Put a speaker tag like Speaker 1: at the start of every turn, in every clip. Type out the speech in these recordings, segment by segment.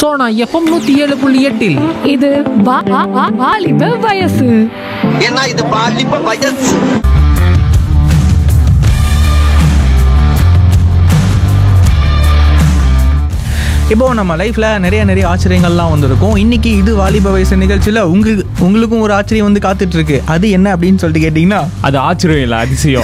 Speaker 1: Sona FM நூத்தி ஏழு புள்ளி எட்டில்
Speaker 2: இது வா- வா- வா- வாலிப வயசு
Speaker 3: ஏன்னா இது பாலிப்ப வயசு
Speaker 4: இப்போ நம்ம லைஃப்ல நிறைய நிறைய ஆச்சரியங்கள்லாம் வந்திருக்கும் இன்னைக்கு இது வாலிப வயசு நிகழ்ச்சியில உங்களுக்கு உங்களுக்கும் ஒரு ஆச்சரியம் வந்து காத்துட்டு இருக்கு அது என்ன அப்படின்னு சொல்லிட்டு கேட்டீங்கன்னா
Speaker 5: அது ஆச்சரியம் இல்லை அதிசயம்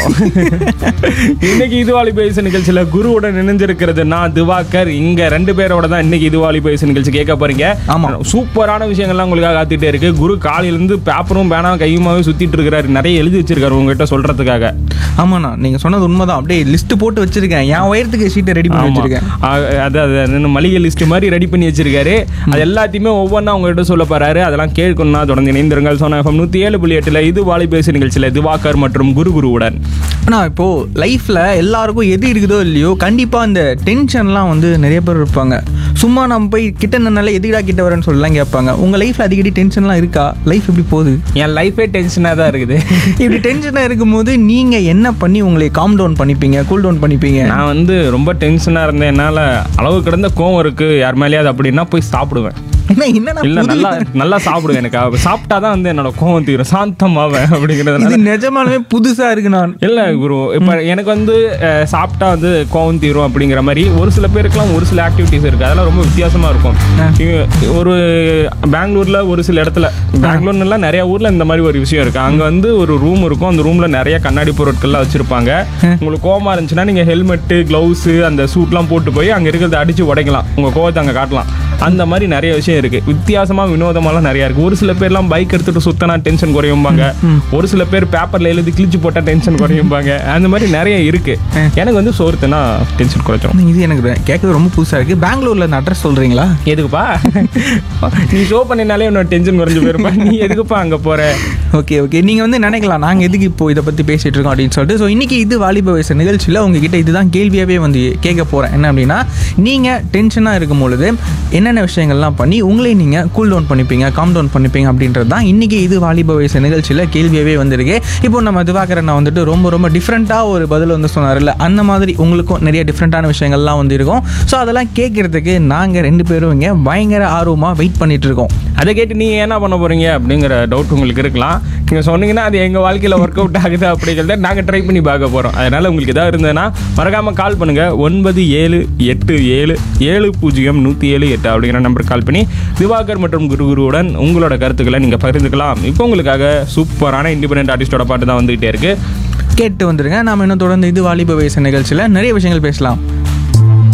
Speaker 5: இன்னைக்கு இதுவாலி பேச நிகழ்ச்சியில் குருவுடன் இணைஞ்சிருக்கிறது நான் திவாகர் இங்க ரெண்டு பேரோட தான் இன்னைக்கு இதுவாலி பேச நிகழ்ச்சி கேட்க போறீங்க
Speaker 4: ஆமா.
Speaker 5: சூப்பரான விஷயங்கள்லாம் உங்களுக்காக காத்துட்டே இருக்கு குரு காலையில இருந்து பேப்பரும் பேனாவும் கையுமாவே சுத்திட்டு இருக்கிறாரு நிறைய எழுதி வச்சிருக்காரு உங்ககிட்ட சொல்றதுக்காக
Speaker 4: ஆமாண்ணா நீங்க சொன்னது உண்மைதான் அப்படியே லிஸ்ட் போட்டு வச்சிருக்கேன் என் உயரத்துக்கு ஷீட்டை ரெடி பண்ணி
Speaker 5: ஆமா.
Speaker 4: வச்சிருக்கேன்
Speaker 5: ஆ, அது அது அது மளிகை லிஸ்ட் மாதிரி ரெடி பண்ணி வச்சிருக்காரு அது எல்லாத்தையுமே ஒவ்வொன்றா உங்ககிட்ட சொல்ல போறாரு அதெல்லாம் கேட்கணும்னா தொடர்ந்து இணைந்திருங்கள் சொன்ன எஃப்எம் நூற்றி ஏழு புள்ளி எட்டில் இது வாலி பேசு நிகழ்ச்சியில் திவாகர் மற்றும் குரு குருவுடன்
Speaker 4: ஆனா இப்போ லைஃப்ல எல்லாருக்கும் எது இருக்குதோ இல்லையோ கண்டிப்பா அந்த டென்ஷன்லாம் வந்து நிறைய பேர் இருப்பாங்க சும்மா நம்ம போய் கிட்ட நின்னால எதுக்குடா கிட்ட வரேன்னு சொல்லலாம் கேட்பாங்க உங்க லைஃப்ல அடிக்கடி டென்ஷன்லாம் இருக்கா லைஃப் எப்படி போகுது
Speaker 5: என் லைஃபே டென்ஷனாக தான் இருக்குது
Speaker 4: இப்படி டென்ஷனாக இருக்கும்போது நீங்க என்ன பண்ணி உங்களை காம் டவுன் பண்ணிப்பீங்க கூல் டவுன் பண்ணிப்பீங்க
Speaker 5: நான் வந்து ரொம்ப டென்ஷனாக இருந்தேன் என்னால் அளவு கடந்த கோவம் இருக்கு யார் மேலேயாவது அப்படின்னா போய் சாப்பிடுவேன்
Speaker 4: என்ன என்னடா
Speaker 5: இல்லை
Speaker 4: புது-
Speaker 5: நல்லா நல்லா சாப்பிடுவேன் எனக்கு அவ சாப்பிட்டா தான் வந்து என்னோட கோவம் தீரும் சாந்தமாவேன் அப்படிங்கிறதுனால
Speaker 4: இது நிஜமாலுமே புதுசா இருக்கு நான்
Speaker 5: இல்லை குரு இப்போ எனக்கு வந்து அஹ், சாப்பிட்டா வந்து கோவம் தீரும் அப்படிங்கிற மாதிரி ஒரு சில பேருக்குலாம் ஒரு சில ஆக்டிவிட்டீஸ் இருக்குது அதெல்லாம் ரொம்ப வித்தியாசமாக இருக்கும் இங்க ஒரு பெங்களூரில் ஒரு சில இடத்துல பெங்களூர்லாம் நிறைய ஊரில் இந்த மாதிரி ஒரு விஷயம் இருக்குது அங்கே வந்து ஒரு ரூம் இருக்கும் அந்த ரூமில் நிறைய கண்ணாடி பொருட்கள்லாம் வச்சுருப்பாங்க உங்களுக்கு கோவமா இருந்துச்சுன்னா நீங்கள் ஹெல்மெட்டு க்ளவுஸு அந்த சூட்லாம் போட்டு போய் அங்கே இருக்கிறத அடித்து உடைக்கலாம் உங்கள் கோவத்தை அங்கே காட்டலாம் அந்த மாதிரி நிறைய விஷயம் இருக்குது வித்தியாசமாக வினோதமாலாம் நிறையா இருக்குது ஒரு சில பேர்லாம் பைக் எடுத்துகிட்டு சுத்தனா டென்ஷன் குறையும்பாங்க ஒரு சில பேர் பேப்பரில் எழுதி கிழிச்சு போட்டால் டென்ஷன் குறையும்பாங்க அந்த மாதிரி நிறைய இருக்குது எனக்கு வந்து சோறுத்துனா டென்ஷன் குறைச்சிரும்
Speaker 4: இது எனக்கு கேட்கறது ரொம்ப புதுசா இருக்கு பெங்களூர்ல இந்த அட்ரஸ் சொல்றீங்களா
Speaker 5: எதுக்குப்பா நீ ஷோ பண்ணினாலே உன்னோட டென்ஷன் குறைஞ்சு போயிருப்பா நீ எதுக்குப்பா அங்கே போகிற
Speaker 4: ஓகே ஓகே நீங்க வந்து நினைக்கலாம் நாங்க எதுக்கு இப்போ இதை பத்தி பேசிட்டு இருக்கோம் அப்படின்னு சொல்லிட்டு ஸோ இன்னைக்கு இது வாலிப வயசு நிகழ்ச்சியில உங்ககிட்ட இதுதான் கேள்வியாவே வந்து கேட்க போறேன் என்ன அப்படின்னா நீங்க டென்ஷனா இருக்கும் பொழுது என்னென்ன விஷயங்கள்லாம் பண்ணி உங்களை நீங்க கூல் டவுன் பண்ணிப்பீங்க காம் டவுன் பண்ணிப்பீங்க அப்படின்றது தான் இன்னைக்கு இது வாலிப வயசு நிகழ்ச்சியில கேள்வியாவே வந்திருக்கு இப்போ நம்ம திவாகரன் வந்துட்டு ரொம்ப ரொம்ப டிஃப்ரெண்ட்டாக ஒரு பதில் வந்து சொன்னார்ல அந்த மாதிரி உங்களுக்கும் நிறைய டிஃப்ரெண்ட்டான விஷயங்கள்லாம் வந்து இருக்கும் ஸோ அதெல்லாம் கேட்கறதுக்கு நாங்கள் ரெண்டு பேரும் இங்கே பயங்கர ஆர்வமாக வெயிட் பண்ணிட்டு இருக்கோம்
Speaker 5: அதை கேட்டு நீ என்ன பண்ண போறீங்க அப்படிங்கிற டவுட் உங்களுக்கு இருக்கலாம் நீங்க சொன்னீங்கன்னா அது எங்க வாழ்க்கையில ஒர்க் அவுட் ஆகுது அப்படிங்கிறத நாங்க ட்ரை பண்ணி பார்க்க போறோம் அதனால உங்களுக்கு ஏதாவது இருந்ததுன்னா மறக்காம கால் பண்ணுங்க ஒன்பது ஏழு எட்டு ஏழு ஏழு பூஜ்ஜியம் நூற்றி ஏழு எட்டு அப்படிங்கிற நம்பருக்கு கால் பண்ணி திவாகர் மற்றும் குரு குருவுடன் உங்களோட கருத்துக்களை நீங்க பகிர்ந்துக்கலாம் இப்போ உங்களுக்காக சூப்பரான இண்டிபெண்டன்ட் ஆர்டிஸ்டோட பாட்டு தான் வந்துகிட்டே இருக்கு
Speaker 4: கேட்டு வந்துருங்க நாம இன்னும் தொடர்ந்து இது வாலிப வயசு நிகழ்ச்சியில் நிறைய விஷயங்கள் பேசலாம்